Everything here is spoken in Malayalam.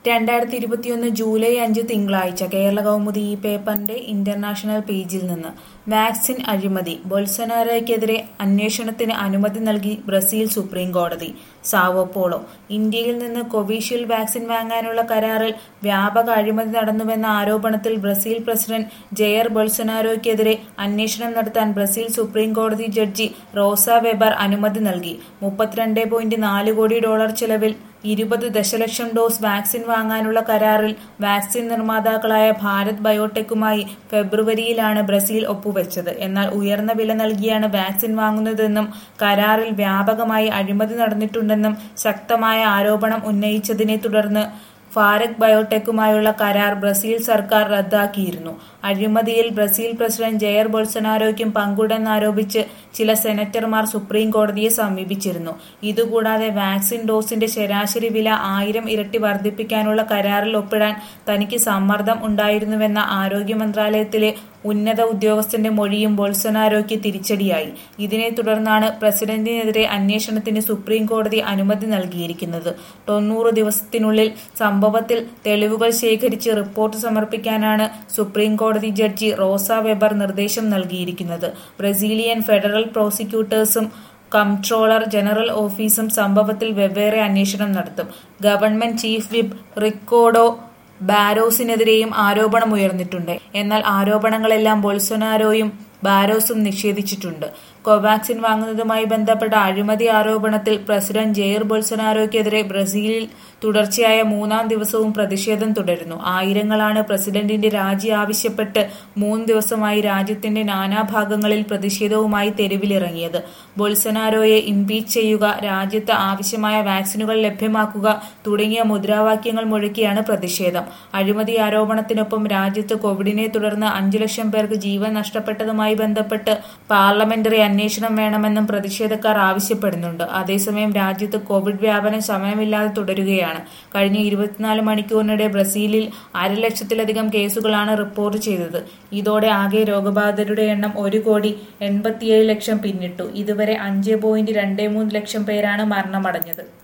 രണ്ടായിരത്തി ഇരുപത്തിയൊന്ന് ജൂലൈ അഞ്ച് തിങ്കളാഴ്ച കേരള കൗമുദി ഈ പേപ്പറിന്റെ ഇന്റർനാഷണൽ പേജിൽ നിന്ന് വാക്സിൻ അഴിമതി ബൊൽസനാരോയ്ക്കെതിരെ അന്വേഷണത്തിന് അനുമതി നൽകി ബ്രസീൽ സുപ്രീം കോടതി സാവോപോളോ ഇന്ത്യയിൽ നിന്ന് കോവിഷീൽഡ് വാക്സിൻ വാങ്ങാനുള്ള കരാറിൽ വ്യാപക അഴിമതി നടന്നുവെന്ന ആരോപണത്തിൽ ബ്രസീൽ പ്രസിഡന്റ് ജയർ ബൊൽസനാരോയ്ക്കെതിരെ അന്വേഷണം നടത്താൻ ബ്രസീൽ സുപ്രീം കോടതി ജഡ്ജി റോസ വെബർ അനുമതി നൽകി മുപ്പത്തിരണ്ട് പോയിന്റ് നാല് കോടി ഡോളർ ചെലവിൽ ഇരുപത് ദശലക്ഷം ഡോസ് വാക്സിൻ വാങ്ങാനുള്ള കരാറിൽ വാക്സിൻ നിർമ്മാതാക്കളായ ഭാരത് ബയോടെക്കുമായി ഫെബ്രുവരിയിലാണ് ബ്രസീൽ ഒപ്പുവെച്ചത് എന്നാൽ ഉയർന്ന വില നൽകിയാണ് വാക്സിൻ വാങ്ങുന്നതെന്നും കരാറിൽ വ്യാപകമായി അഴിമതി നടന്നിട്ടുണ്ടെന്നും ശക്തമായ ആരോപണം ഉന്നയിച്ചതിനെ തുടർന്ന് ഫാരക് ബയോടെക്കുമായുള്ള കരാർ ബ്രസീൽ സർക്കാർ റദ്ദാക്കിയിരുന്നു അഴിമതിയിൽ ബ്രസീൽ പ്രസിഡന്റ് ജയർ ബൊൾസനാരോയ്ക്കും പങ്കുണ്ടെന്നാരോപിച്ച് ചില സെനറ്റർമാർ സുപ്രീം കോടതിയെ സമീപിച്ചിരുന്നു ഇതുകൂടാതെ വാക്സിൻ ഡോസിന്റെ ശരാശരി വില ആയിരം ഇരട്ടി വർദ്ധിപ്പിക്കാനുള്ള കരാറിൽ ഒപ്പിടാൻ തനിക്ക് സമ്മർദ്ദം ഉണ്ടായിരുന്നുവെന്ന ആരോഗ്യ മന്ത്രാലയത്തിലെ ഉന്നത ഉദ്യോഗസ്ഥന്റെ മൊഴിയും ബൊൾസനാരോയ്ക്ക് തിരിച്ചടിയായി ഇതിനെ തുടർന്നാണ് പ്രസിഡന്റിനെതിരെ അന്വേഷണത്തിന് സുപ്രീം കോടതി അനുമതി നൽകിയിരിക്കുന്നത് തൊണ്ണൂറ് ദിവസത്തിനുള്ളിൽ സംഭവത്തിൽ തെളിവുകൾ ശേഖരിച്ച് റിപ്പോർട്ട് സമർപ്പിക്കാനാണ് സുപ്രീം കോടതി ജഡ്ജി റോസ വെബർ നിർദ്ദേശം നൽകിയിരിക്കുന്നത് ബ്രസീലിയൻ ഫെഡറൽ പ്രോസിക്യൂട്ടേഴ്സും കംട്രോളർ ജനറൽ ഓഫീസും സംഭവത്തിൽ വെവ്വേറെ അന്വേഷണം നടത്തും ഗവൺമെന്റ് ചീഫ് വിപ്പ് റിക്കോർഡോ ബാരോസിനെതിരെയും ആരോപണമുയർന്നിട്ടുണ്ട് എന്നാൽ ആരോപണങ്ങളെല്ലാം ബൊൾസൊനാരോയും ബാരോസും നിഷേധിച്ചിട്ടുണ്ട് കോവാക്സിൻ വാങ്ങുന്നതുമായി ബന്ധപ്പെട്ട അഴിമതി ആരോപണത്തിൽ പ്രസിഡന്റ് ജെയർ ബൊൾസൊനാരോയ്ക്കെതിരെ ബ്രസീലിൽ തുടർച്ചയായ മൂന്നാം ദിവസവും പ്രതിഷേധം തുടരുന്നു ആയിരങ്ങളാണ് പ്രസിഡന്റിന്റെ രാജി ആവശ്യപ്പെട്ട് മൂന്ന് ദിവസമായി രാജ്യത്തിന്റെ നാനാഭാഗങ്ങളിൽ പ്രതിഷേധവുമായി തെരുവിലിറങ്ങിയത് ബൊൾസൊനാരോയെ ഇംപീച്ച് ചെയ്യുക രാജ്യത്ത് ആവശ്യമായ വാക്സിനുകൾ ലഭ്യമാക്കുക തുടങ്ങിയ മുദ്രാവാക്യങ്ങൾ മുഴക്കിയാണ് പ്രതിഷേധം അഴിമതി ആരോപണത്തിനൊപ്പം രാജ്യത്ത് കോവിഡിനെ തുടർന്ന് അഞ്ചു ലക്ഷം പേർക്ക് ജീവൻ നഷ്ടപ്പെട്ടതുമായി ബന്ധപ്പെട്ട് പാർലമെന്ററി അന്വേഷണം വേണമെന്നും പ്രതിഷേധക്കാർ ആവശ്യപ്പെടുന്നുണ്ട് അതേസമയം രാജ്യത്ത് കോവിഡ് വ്യാപനം സമയമില്ലാതെ തുടരുകയാണ് കഴിഞ്ഞ ഇരുപത്തിനാല് മണിക്കൂറിനിടെ ബ്രസീലിൽ അരലക്ഷത്തിലധികം കേസുകളാണ് റിപ്പോർട്ട് ചെയ്തത് ഇതോടെ ആകെ രോഗബാധിതരുടെ എണ്ണം ഒരു കോടി എൺപത്തിയേഴ് ലക്ഷം പിന്നിട്ടു ഇതുവരെ അഞ്ച് പോയിന്റ് രണ്ട് മൂന്ന് ലക്ഷം പേരാണ് മരണമടഞ്ഞത്